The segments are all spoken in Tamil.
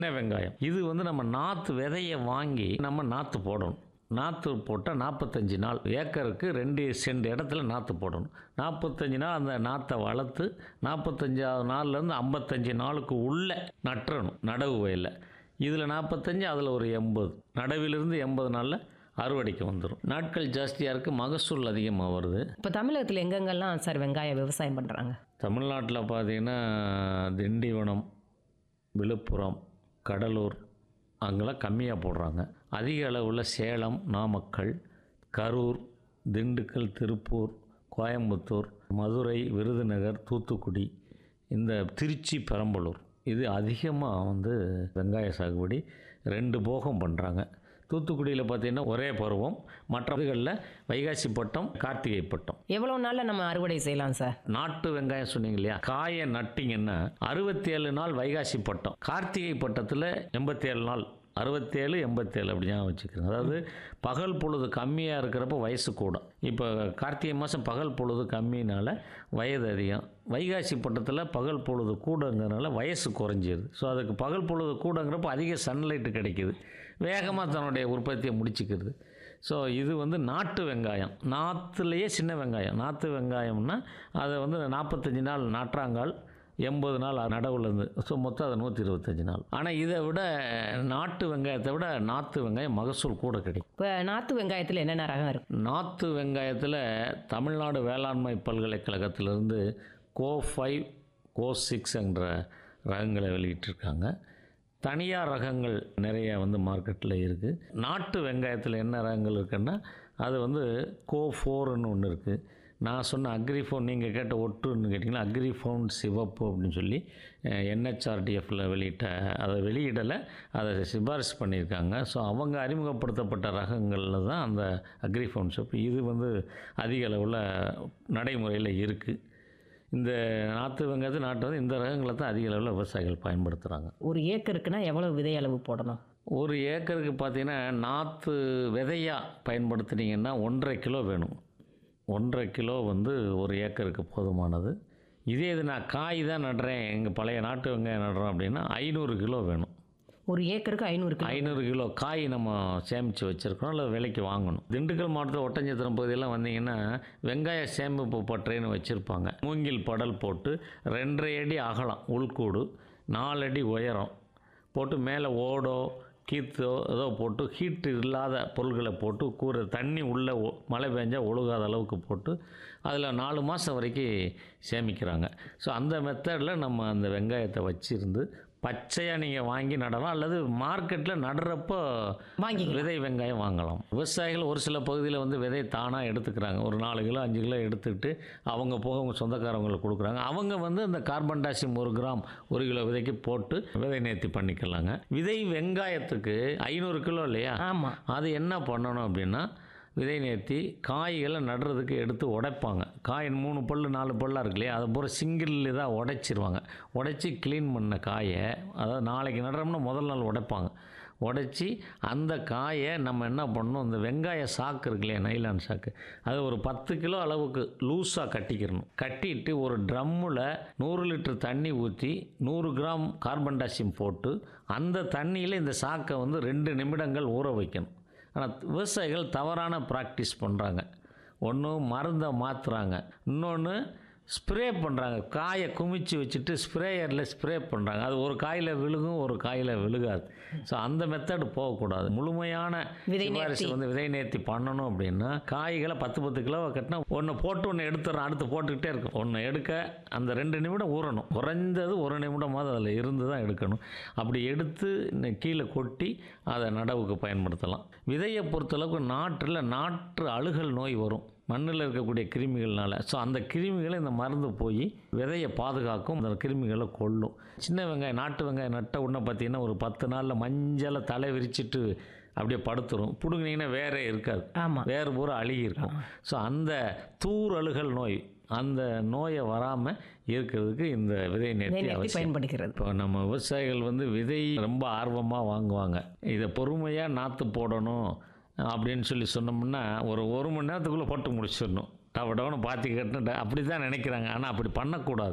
சின்ன வெங்காயம் இது வந்து நம்ம நாற்று விதையை வாங்கி நம்ம நாற்று போடணும் நாற்று போட்டால் நாற்பத்தஞ்சு நாள் ஏக்கருக்கு ரெண்டு சென்ட் இடத்துல நாற்று போடணும் நாற்பத்தஞ்சு நாள் அந்த நாற்றை வளர்த்து நாற்பத்தஞ்சாவது நாள்லேருந்து ஐம்பத்தஞ்சு நாளுக்கு உள்ளே நட்டுறணும் நடவு வயலில் இதில் நாற்பத்தஞ்சு அதில் ஒரு எண்பது நடவிலிருந்து எண்பது நாளில் அறுவடைக்கு வந்துடும் நாட்கள் ஜாஸ்தியாக இருக்குது மகசூல் அதிகமாக வருது இப்போ தமிழகத்தில் எங்கெங்கெல்லாம் சார் வெங்காய விவசாயம் பண்ணுறாங்க தமிழ்நாட்டில் பார்த்தீங்கன்னா திண்டிவனம் விழுப்புரம் கடலூர் அங்கெல்லாம் கம்மியாக போடுறாங்க அதிக அளவில் சேலம் நாமக்கல் கரூர் திண்டுக்கல் திருப்பூர் கோயம்புத்தூர் மதுரை விருதுநகர் தூத்துக்குடி இந்த திருச்சி பெரம்பலூர் இது அதிகமாக வந்து வெங்காய சாகுபடி ரெண்டு போகம் பண்ணுறாங்க தூத்துக்குடியில் பார்த்தீங்கன்னா ஒரே பருவம் மற்ற இதுகளில் வைகாசி பட்டம் கார்த்திகை பட்டம் எவ்வளோ நாளில் நம்ம அறுவடை செய்யலாம் சார் நாட்டு வெங்காயம் சொன்னீங்க இல்லையா காயை நட்டிங்கன்னா அறுபத்தேழு நாள் வைகாசி பட்டம் கார்த்திகை பட்டத்தில் எண்பத்தேழு நாள் அறுபத்தேழு எண்பத்தேழு அப்படி ஞாபகம் வச்சுக்கிறேன் அதாவது பகல் பொழுது கம்மியாக இருக்கிறப்ப வயசு கூடும் இப்போ கார்த்திகை மாதம் பகல் பொழுது கம்மினால வயது அதிகம் வைகாசி பட்டத்தில் பகல் பொழுது கூடங்கிறதுனால வயசு குறைஞ்சிருது ஸோ அதுக்கு பகல் பொழுது கூடங்கிறப்ப அதிக சன்லைட்டு கிடைக்குது வேகமாக தன்னுடைய உற்பத்தியை முடிச்சுக்கிறது ஸோ இது வந்து நாட்டு வெங்காயம் நாற்றுலேயே சின்ன வெங்காயம் நாற்று வெங்காயம்னா அதை வந்து நாற்பத்தஞ்சு நாள் நாற்றாங்கால் எண்பது நாள் நடவுலேருந்து ஸோ மொத்தம் அது நூற்றி இருபத்தஞ்சி நாள் ஆனால் இதை விட நாட்டு வெங்காயத்தை விட நாற்று வெங்காயம் மகசூல் கூட கிடைக்கும் இப்போ நாட்டு வெங்காயத்தில் என்னென்ன ரகம் இருக்கு நாற்று வெங்காயத்தில் தமிழ்நாடு வேளாண்மை பல்கலைக்கழகத்திலிருந்து கோ ஃபைவ் கோ சிக்ஸ் என்ற ரகங்களை வெளியிட்டிருக்காங்க தனியார் ரகங்கள் நிறைய வந்து மார்க்கெட்டில் இருக்குது நாட்டு வெங்காயத்தில் என்ன ரகங்கள் இருக்குன்னா அது வந்து கோ ஃபோர்னு ஒன்று இருக்குது நான் சொன்ன அக்ரிஃபோன் நீங்கள் கேட்ட ஒட்டுன்னு கேட்டிங்கன்னா அக்ரிஃபோன் சிவப்பு அப்படின்னு சொல்லி என்ஹெச்ஆர்டிஎஃப்பில் வெளியிட்ட அதை வெளியிடலை அதை சிபாரிசு பண்ணியிருக்காங்க ஸோ அவங்க அறிமுகப்படுத்தப்பட்ட ரகங்களில் தான் அந்த அக்ரிஃபோன் சிவப்பு இது வந்து அதிக அளவில் நடைமுறையில் இருக்குது இந்த நாற்று வெங்காயத்து நாட்டு வந்து இந்த ரகங்களை தான் அதிக அளவில் விவசாயிகள் பயன்படுத்துகிறாங்க ஒரு ஏக்கருக்குன்னா எவ்வளோ விதை அளவு போடணும் ஒரு ஏக்கருக்கு பார்த்தீங்கன்னா நாற்று விதையாக பயன்படுத்துனீங்கன்னா ஒன்றரை கிலோ வேணும் ஒன்றரை கிலோ வந்து ஒரு ஏக்கருக்கு போதுமானது இதே இது நான் காய் தான் நடுறேன் எங்கள் பழைய நாட்டு வெங்காயம் நடுறோம் அப்படின்னா ஐநூறு கிலோ வேணும் ஒரு ஏக்கருக்கு ஐநூறு கிலோ ஐநூறு கிலோ காய் நம்ம சேமித்து வச்சுருக்கோம் இல்லை விலைக்கு வாங்கணும் திண்டுக்கல் மாவட்டத்தில் ஒட்டஞ்சத்திரம் பகுதியெல்லாம் வந்தீங்கன்னா வெங்காய சேமிப்பு பட்டறைன்னு வச்சுருப்பாங்க மூங்கில் படல் போட்டு ரெண்டரை அடி அகலம் உள்கூடு நாலு அடி உயரம் போட்டு மேலே ஓடோ கீத்தோ ஏதோ போட்டு ஹீட் இல்லாத பொருள்களை போட்டு கூரை தண்ணி உள்ளே ஒ- மழை பெஞ்சால் ஒழுகாத அளவுக்கு போட்டு அதில் நாலு மாதம் வரைக்கும் சேமிக்கிறாங்க ஸோ அந்த மெத்தடில் நம்ம அந்த வெங்காயத்தை வச்சிருந்து பச்சையாக நீங்கள் வாங்கி நடலாம் அல்லது மார்க்கெட்டில் நடுறப்போ வாங்கிக்கலாம். விதை வெங்காயம் வாங்கலாம் விவசாயிகள் ஒரு சில பகுதியில் வந்து விதை தானாக எடுத்துக்கிறாங்க ஒரு நாலு கிலோ அஞ்சு கிலோ எடுத்துக்கிட்டு அவங்க போக அவங்க சொந்தக்காரங்களுக்கு கொடுக்குறாங்க அவங்க வந்து அந்த கார்பன் டாசியம் ஒரு கிராம் ஒரு கிலோ விதைக்கு போட்டு விதை நேர்த்தி பண்ணிக்கலாங்க விதை வெங்காயத்துக்கு ஐநூறு கிலோ இல்லையா ஆமாம் அது என்ன பண்ணணும் அப்படின்னா விதை நேர்த்தி காய்களை நடுறதுக்கு எடுத்து உடைப்பாங்க காய் மூணு பல்லு நாலு பல்லாக இருக்கு இல்லையா அதை பூரா சிங்கிள் இதாக உடைச்சிருவாங்க உடைச்சி க்ளீன் பண்ண காயை அதாவது நாளைக்கு நடுறோம்னா முதல் நாள் உடைப்பாங்க உடைச்சி அந்த காயை நம்ம என்ன பண்ணணும் இந்த வெங்காய சாக்கு இருக்கு இல்லையா நைலான் சாக்கு அது ஒரு பத்து கிலோ அளவுக்கு லூஸாக கட்டிக்கிறணும் கட்டிட்டு ஒரு ட்ரம்மில் நூறு லிட்டர் தண்ணி ஊற்றி நூறு கிராம் கார்பன் டாசியம் போட்டு அந்த தண்ணியில் இந்த சாக்கை வந்து ரெண்டு நிமிடங்கள் ஊற வைக்கணும் ஆனால் விவசாயிகள் தவறான ப்ராக்டிஸ் பண்ணுறாங்க ஒன்று மருந்தை மாற்றுறாங்க இன்னொன்று ஸ்ப்ரே பண்ணுறாங்க காயை குமிச்சு வச்சுட்டு ஸ்ப்ரேயரில் ஸ்ப்ரே பண்ணுறாங்க அது ஒரு காயில் விழுகும் ஒரு காயில் விழுகாது ஸோ அந்த மெத்தட் போகக்கூடாது முழுமையான விதை சிபாரிசு நேர்த்தி. வந்து விதை நேர்த்தி பண்ணணும் அப்படின்னா காய்களை பத்து பத்து கிலோவை கட்டினா ஒன்று போட்டு ஒன்று எடுத்துடுறோம் அடுத்து போட்டுக்கிட்டே இருக்கும் ஒன்று எடுக்க அந்த ரெண்டு நிமிடம் ஊறணும் குறைஞ்சது ஒரு நிமிடமாவது அதில் இருந்து தான் எடுக்கணும் அப்படி எடுத்து இன்னும் கீழே கொட்டி அதை நடவுக்கு பயன்படுத்தலாம் விதையை பொறுத்தளவுக்கு நாட்டில் நாற்று அழுகல் நோய் வரும் மண்ணில் இருக்கக்கூடிய கிருமிகள்னால ஸோ அந்த கிருமிகளை இந்த மருந்து போய் விதையை பாதுகாக்கும் அந்த கிருமிகளை கொல்லும் சின்ன வெங்காயம் நாட்டு வெங்காயம் நட்ட உடனே பார்த்தீங்கன்னா ஒரு பத்து நாளில் மஞ்சளை தலை விரிச்சிட்டு அப்படியே படுத்துரும் பிடுங்கினீங்கன்னா வேற இருக்காது ஆமாம் வேறு பூரா அழுகி இருக்கும் ஸோ அந்த தூரழுகல் நோய் அந்த நோயை வராமல் இருக்கிறதுக்கு இந்த விதை விதை நேர்த்தி நேர்த்தி அவசியம் பயன்படுகிறது இப்போ நம்ம விவசாயிகள் வந்து விதை ரொம்ப ஆர்வமாக வாங்குவாங்க இதை பொறுமையாக நாற்று போடணும் அப்படின்னு சொல்லி சொன்னோம்னா ஒரு ஒரு மணி நேரத்துக்குள்ளே போட்டு முடிச்சிடணும் டவ டவனு பாத்தி கட்டுன்னு அப்படி தான் நினைக்கிறாங்க ஆனால் அப்படி பண்ணக்கூடாது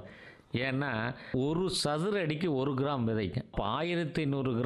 ஏன்னா ஒரு சதுர அடிக்கு ஒரு கிராம் விதைக்கும் இப்போ ஆயிரத்தி ஐநூறு கிராம்